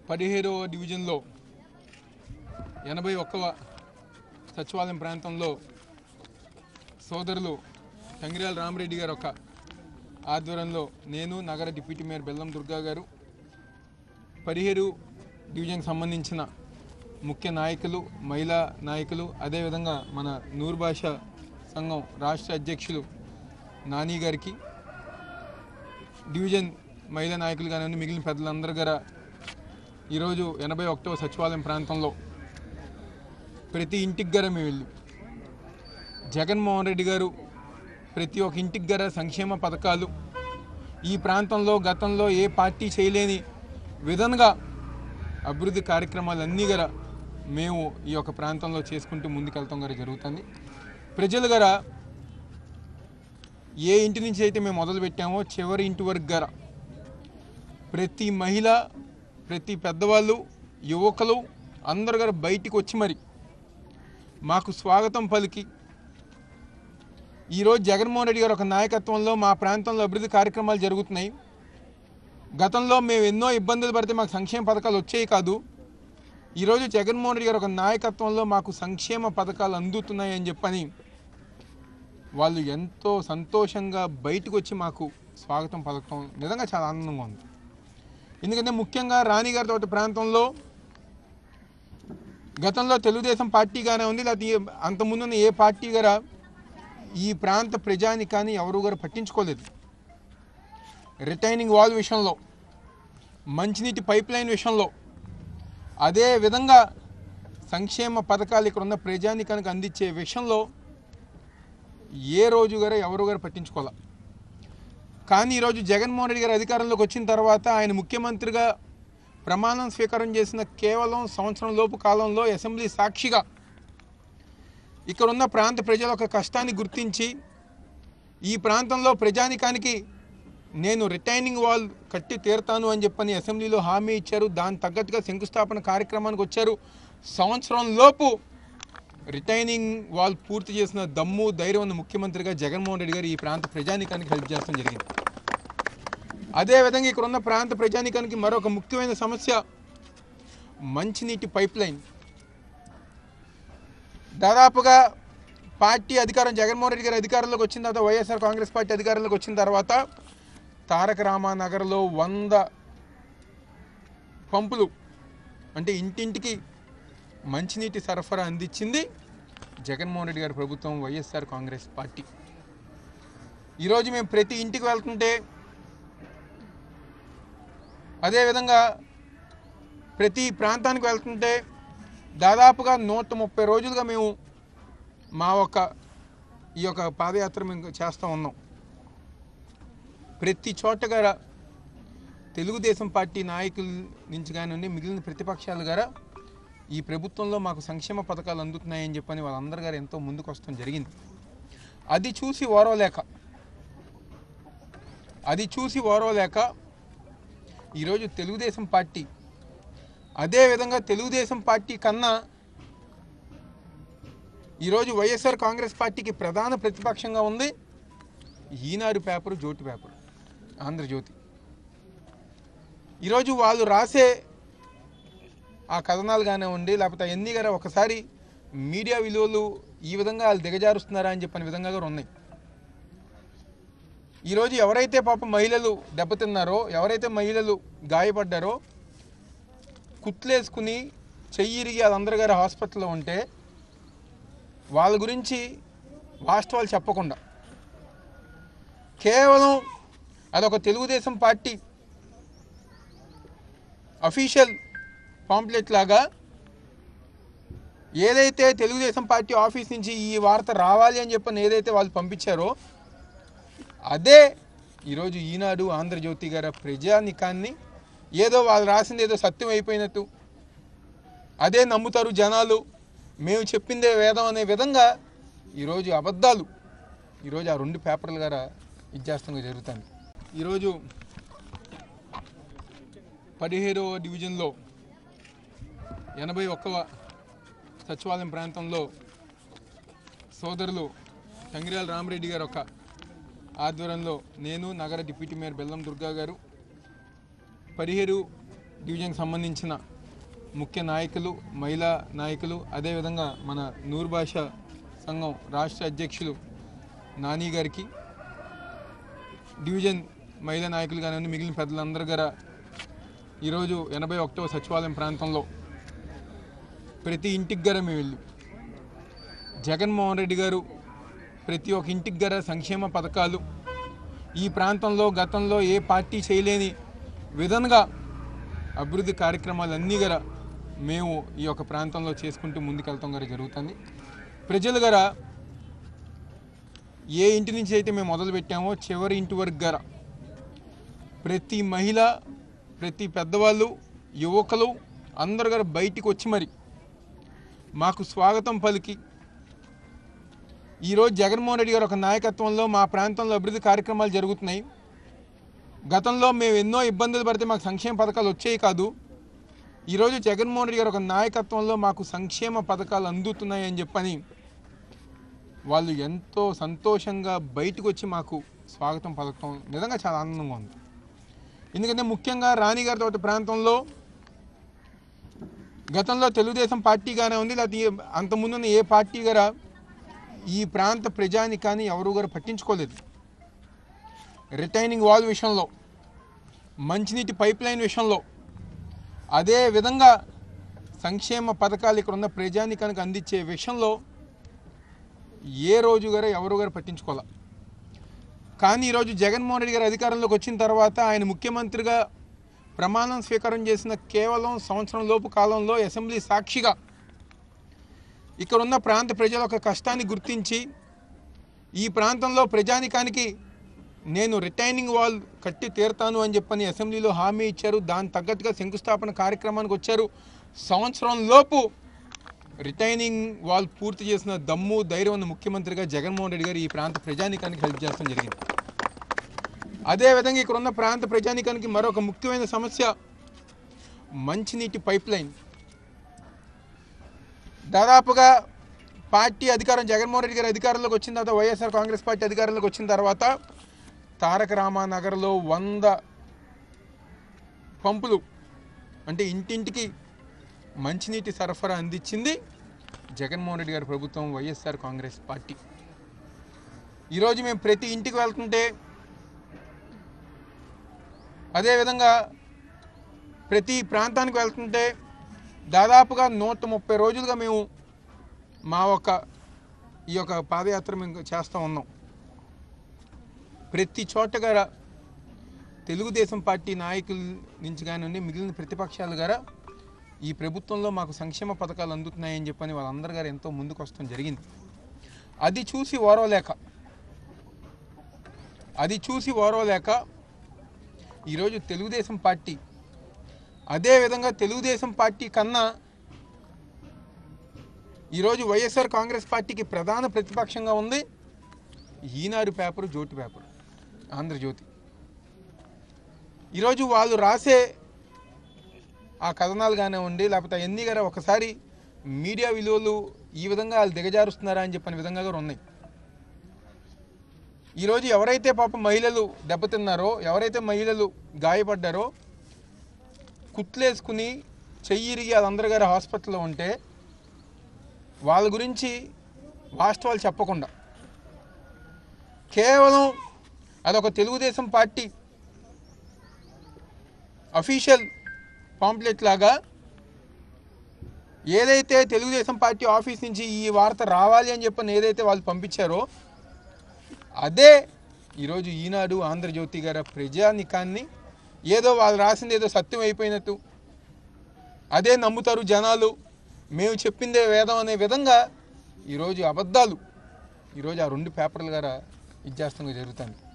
పదిహేడవ డివిజన్లో ఎనభై ఒక్కవ సచివాలయం ప్రాంతంలో సోదరులు టంగిరాల రామరెడ్డి గారు ఒక ఆధ్వర్యంలో నేను నగర డిప్యూటీ మేయర్ బెల్లం దుర్గా గారు పదిహేడు డివిజన్కి సంబంధించిన ముఖ్య నాయకులు మహిళా నాయకులు అదేవిధంగా మన నూరు భాష సంఘం రాష్ట్ర అధ్యక్షులు నాని గారికి డివిజన్ మహిళా నాయకులు కానివ్వండి మిగిలిన పెద్దలందరూ గారు ఈరోజు ఎనభై ఒకటవ సచివాలయం ప్రాంతంలో ప్రతి ఇంటికి గారా మేము వెళ్ళి జగన్మోహన్ రెడ్డి గారు ప్రతి ఒక్క ఇంటికి గారా సంక్షేమ పథకాలు ఈ ప్రాంతంలో గతంలో ఏ పార్టీ చేయలేని విధంగా అభివృద్ధి కార్యక్రమాలన్నీ గల మేము ఈ యొక్క ప్రాంతంలో చేసుకుంటూ ముందుకెళ్తాం గారు జరుగుతుంది ప్రజలు గర ఏ ఇంటి నుంచి అయితే మేము మొదలు పెట్టామో చివరి ఇంటి వరకు గర ప్రతి మహిళ ప్రతి పెద్దవాళ్ళు యువకులు అందరు గారు బయటికి వచ్చి మరి మాకు స్వాగతం పలికి ఈరోజు జగన్మోహన్ రెడ్డి గారు ఒక నాయకత్వంలో మా ప్రాంతంలో అభివృద్ధి కార్యక్రమాలు జరుగుతున్నాయి గతంలో మేము ఎన్నో ఇబ్బందులు పడితే మాకు సంక్షేమ పథకాలు వచ్చేవి కాదు ఈరోజు జగన్మోహన్ రెడ్డి గారు ఒక నాయకత్వంలో మాకు సంక్షేమ పథకాలు అందుతున్నాయి అని చెప్పని వాళ్ళు ఎంతో సంతోషంగా బయటకు వచ్చి మాకు స్వాగతం పలకటం నిజంగా చాలా ఆనందంగా ఉంది ఎందుకంటే ముఖ్యంగా రాణిగారి తోట ప్రాంతంలో గతంలో తెలుగుదేశం పార్టీగానే ఉంది లేకపోతే అంతకుముందున్న ఏ పార్టీ గారా ఈ ప్రాంత ప్రజానికాన్ని ఎవరు గారు పట్టించుకోలేదు రిటైనింగ్ వాల్ విషయంలో మంచినీటి పైప్ లైన్ విషయంలో అదే విధంగా సంక్షేమ పథకాలు ఇక్కడ ఉన్న ప్రజానికానికి అందించే విషయంలో ఏ రోజు గారు ఎవరు గారు పట్టించుకోవాలి కానీ ఈరోజు జగన్మోహన్ రెడ్డి గారు అధికారంలోకి వచ్చిన తర్వాత ఆయన ముఖ్యమంత్రిగా ప్రమాణం స్వీకారం చేసిన కేవలం సంవత్సరం లోపు కాలంలో అసెంబ్లీ సాక్షిగా ఇక్కడ ఉన్న ప్రాంత ప్రజల యొక్క కష్టాన్ని గుర్తించి ఈ ప్రాంతంలో ప్రజానికానికి నేను రిటైనింగ్ వాల్ కట్టి తీరుతాను అని చెప్పని అసెంబ్లీలో హామీ ఇచ్చారు దాని తగ్గట్టుగా శంకుస్థాపన కార్యక్రమానికి వచ్చారు సంవత్సరం లోపు రిటైనింగ్ వాల్ పూర్తి చేసిన దమ్ము ధైర్యం ఉన్న ముఖ్యమంత్రిగా జగన్మోహన్ రెడ్డి గారు ఈ ప్రాంత ప్రజానికానికి హెల్ప్ చేస్తాం జరిగింది అదేవిధంగా ఇక్కడ ఉన్న ప్రాంత ప్రజానికానికి మరొక ముఖ్యమైన సమస్య మంచినీటి పైప్ లైన్ దాదాపుగా పార్టీ అధికారం జగన్మోహన్ రెడ్డి గారి అధికారంలోకి వచ్చిన తర్వాత వైఎస్ఆర్ కాంగ్రెస్ పార్టీ అధికారంలోకి వచ్చిన తర్వాత తారక రామానగర్లో వంద పంపులు అంటే ఇంటింటికి మంచినీటి సరఫరా అందించింది జగన్మోహన్ రెడ్డి గారి ప్రభుత్వం వైఎస్ఆర్ కాంగ్రెస్ పార్టీ ఈరోజు మేము ప్రతి ఇంటికి వెళ్తుంటే అదేవిధంగా ప్రతి ప్రాంతానికి వెళ్తుంటే దాదాపుగా నూట ముప్పై రోజులుగా మేము మా ఒక ఈ యొక్క పాదయాత్ర మేము చేస్తూ ఉన్నాం ప్రతి చోట గారా తెలుగుదేశం పార్టీ నాయకుల నుంచి కానివ్వండి మిగిలిన ప్రతిపక్షాలు గారా ఈ ప్రభుత్వంలో మాకు సంక్షేమ పథకాలు అందుతున్నాయని చెప్పని వాళ్ళందరి గారు ఎంతో ముందుకు వస్తాం జరిగింది అది చూసి ఓరవలేక అది చూసి ఓరవలేక ఈరోజు తెలుగుదేశం పార్టీ అదేవిధంగా తెలుగుదేశం పార్టీ కన్నా ఈరోజు వైఎస్ఆర్ కాంగ్రెస్ పార్టీకి ప్రధాన ప్రతిపక్షంగా ఉంది ఈనాడు పేపరు జ్యోతి పేపర్ ఆంధ్రజ్యోతి ఈరోజు వాళ్ళు రాసే ఆ కథనాలు కానివ్వండి లేకపోతే అవన్నీ గారా ఒకసారి మీడియా విలువలు ఈ విధంగా వాళ్ళు దిగజారుస్తున్నారా అని చెప్పిన విధంగా కూడా ఉన్నాయి ఈరోజు ఎవరైతే పాప మహిళలు దెబ్బతిన్నారో ఎవరైతే మహిళలు గాయపడ్డారో కుట్లేసుకుని చెయ్యిరిగి వాళ్ళందరూ గారి హాస్పిటల్లో ఉంటే వాళ్ళ గురించి వాస్తవాలు చెప్పకుండా కేవలం అదొక తెలుగుదేశం పార్టీ అఫీషియల్ పాంప్లెట్ లాగా ఏదైతే తెలుగుదేశం పార్టీ ఆఫీస్ నుంచి ఈ వార్త రావాలి అని చెప్పని ఏదైతే వాళ్ళు పంపించారో అదే ఈరోజు ఈనాడు ఆంధ్రజ్యోతి గారి ప్రజానికాన్ని ఏదో వాళ్ళు రాసింది ఏదో సత్యం అయిపోయినట్టు అదే నమ్ముతారు జనాలు మేము చెప్పిందే వేదం అనే విధంగా ఈరోజు అబద్ధాలు ఈరోజు ఆ రెండు పేపర్లు గారా ఇచ్చేస్తంగా జరుగుతుంది ఈరోజు పదిహేడవ డివిజన్లో ఎనభై ఒక్కవ సచివాలయం ప్రాంతంలో సోదరులు టంగిరాల రామరెడ్డి గారు ఒక ఆధ్వర్యంలో నేను నగర డిప్యూటీ మేయర్ బెల్లం దుర్గా గారు పదిహేడు డివిజన్కి సంబంధించిన ముఖ్య నాయకులు మహిళా నాయకులు అదేవిధంగా మన నూరు భాష సంఘం రాష్ట్ర అధ్యక్షులు నాని గారికి డివిజన్ మహిళా నాయకులు కానివ్వండి మిగిలిన పెద్దలందరూ గారా ఈరోజు ఎనభై ఒకటవ సచివాలయం ప్రాంతంలో ప్రతి ఇంటికి గారా మేము వెళ్ళి జగన్మోహన్ రెడ్డి గారు ప్రతి ఒక్క ఇంటికి గారా సంక్షేమ పథకాలు ఈ ప్రాంతంలో గతంలో ఏ పార్టీ చేయలేని విధంగా అభివృద్ధి కార్యక్రమాలన్నీ గల మేము ఈ యొక్క ప్రాంతంలో చేసుకుంటూ ముందుకెళ్తాం గారు జరుగుతుంది ప్రజలు గర ఏ ఇంటి నుంచి అయితే మేము మొదలు పెట్టామో చివరి ఇంటి వరకు గర ప్రతి మహిళ ప్రతి పెద్దవాళ్ళు యువకులు అందరు గారు బయటికి వచ్చి మరి మాకు స్వాగతం పలికి ఈరోజు జగన్మోహన్ రెడ్డి గారు ఒక నాయకత్వంలో మా ప్రాంతంలో అభివృద్ధి కార్యక్రమాలు జరుగుతున్నాయి గతంలో మేము ఎన్నో ఇబ్బందులు పడితే మాకు సంక్షేమ పథకాలు వచ్చేవి కాదు ఈరోజు జగన్మోహన్ రెడ్డి గారు ఒక నాయకత్వంలో మాకు సంక్షేమ పథకాలు అందుతున్నాయి అని చెప్పని వాళ్ళు ఎంతో సంతోషంగా బయటకు వచ్చి మాకు స్వాగతం పలకటం నిజంగా చాలా ఆనందంగా ఉంది ఎందుకంటే ముఖ్యంగా రాణిగారి తోట ప్రాంతంలో గతంలో తెలుగుదేశం పార్టీగానే ఉంది లేకపోతే ఏ- అంతకుముందున్న ఏ పార్టీ గారా ఈ ప్రాంత ప్రజానికాన్ని ఎవరు గారు పట్టించుకోలేదు రిటైనింగ్ వాల్ విషయంలో మంచినీటి పైప్ లైన్ విషయంలో అదే విధంగా సంక్షేమ పథకాలు ఇక్కడ ఉన్న ప్రజానికానికి అందించే విషయంలో ఏ రోజు గారు ఎవరు గారు పట్టించుకోవాలి కానీ ఈరోజు జగన్మోహన్ రెడ్డి గారు అధికారంలోకి వచ్చిన తర్వాత ఆయన ముఖ్యమంత్రిగా ప్రమాణం స్వీకారం చేసిన కేవలం సంవత్సరం లోపు కాలంలో అసెంబ్లీ సాక్షిగా ఇక్కడ ఉన్న ప్రాంత ప్రజల యొక్క కష్టాన్ని గుర్తించి ఈ ప్రాంతంలో ప్రజానికానికి నేను రిటైనింగ్ వాల్ కట్టి తీరుతాను అని చెప్పని అసెంబ్లీలో హామీ ఇచ్చారు దాని తగ్గట్టుగా శంకుస్థాపన కార్యక్రమానికి వచ్చారు సంవత్సరం లోపు రిటైనింగ్ వాల్ పూర్తి చేసిన దమ్ము ధైర్యం ఉన్న ముఖ్యమంత్రిగా జగన్మోహన్ రెడ్డి గారు ఈ ప్రాంత ప్రజానికానికి హెల్ప్ చేస్తాం జరిగింది అదేవిధంగా ఇక్కడ ఉన్న ప్రాంత ప్రజానికానికి మరొక ముఖ్యమైన సమస్య మంచినీటి పైప్ లైన్ దాదాపుగా పార్టీ అధికారం జగన్మోహన్ రెడ్డి గారి అధికారంలోకి వచ్చిన తర్వాత వైఎస్ఆర్ కాంగ్రెస్ పార్టీ అధికారంలోకి వచ్చిన తర్వాత తారక రామానగర్లో వంద పంపులు అంటే ఇంటింటికి మంచినీటి సరఫరా అందించింది జగన్మోహన్ రెడ్డి గారి ప్రభుత్వం వైఎస్ఆర్ కాంగ్రెస్ పార్టీ ఈరోజు మేము ప్రతి ఇంటికి వెళ్తుంటే అదేవిధంగా ప్రతి ప్రాంతానికి వెళ్తుంటే దాదాపుగా నూట ముప్పై రోజులుగా మేము మా ఒక ఈ యొక్క పాదయాత్ర మేము చేస్తూ ఉన్నాం ప్రతి చోట గారా తెలుగుదేశం పార్టీ నాయకుల నుంచి కానివ్వండి మిగిలిన ప్రతిపక్షాలు గారా ఈ ప్రభుత్వంలో మాకు సంక్షేమ పథకాలు అందుతున్నాయని చెప్పని వాళ్ళందరి గారు ఎంతో ముందుకు వస్తాం జరిగింది అది చూసి ఓరవలేక అది చూసి ఓరవలేక ఈరోజు తెలుగుదేశం పార్టీ అదేవిధంగా తెలుగుదేశం పార్టీ కన్నా ఈరోజు వైఎస్ఆర్ కాంగ్రెస్ పార్టీకి ప్రధాన ప్రతిపక్షంగా ఉంది ఈనాడు పేపరు జ్యోతి పేపర్ ఆంధ్రజ్యోతి ఈరోజు వాళ్ళు రాసే ఆ కథనాలు కానివ్వండి లేకపోతే అవన్నీ గారు ఒకసారి మీడియా విలువలు ఈ విధంగా వాళ్ళు దిగజారుస్తున్నారా అని చెప్పిన విధంగా కూడా ఉన్నాయి ఈరోజు ఎవరైతే పాప మహిళలు దెబ్బతిన్నారో ఎవరైతే మహిళలు గాయపడ్డారో కుట్లేసుకుని చెయ్యి ఇరిగి వాళ్ళందరూ గారు హాస్పిటల్లో ఉంటే వాళ్ళ గురించి వాస్తవాలు చెప్పకుండా కేవలం అదొక తెలుగుదేశం పార్టీ అఫీషియల్ పాంప్లెట్ లాగా ఏదైతే తెలుగుదేశం పార్టీ ఆఫీస్ నుంచి ఈ వార్త రావాలి అని చెప్పని ఏదైతే వాళ్ళు పంపించారో అదే ఈరోజు ఈనాడు ఆంధ్రజ్యోతి గారి ప్రజానికాన్ని ఏదో వాళ్ళు రాసింది ఏదో సత్యం అయిపోయినట్టు అదే నమ్ముతారు జనాలు మేము చెప్పిందే వేదం అనే విధంగా ఈరోజు అబద్ధాలు ఈరోజు ఆ రెండు పేపర్లు గారా ఇచ్చేస్తానికి జరుగుతుంది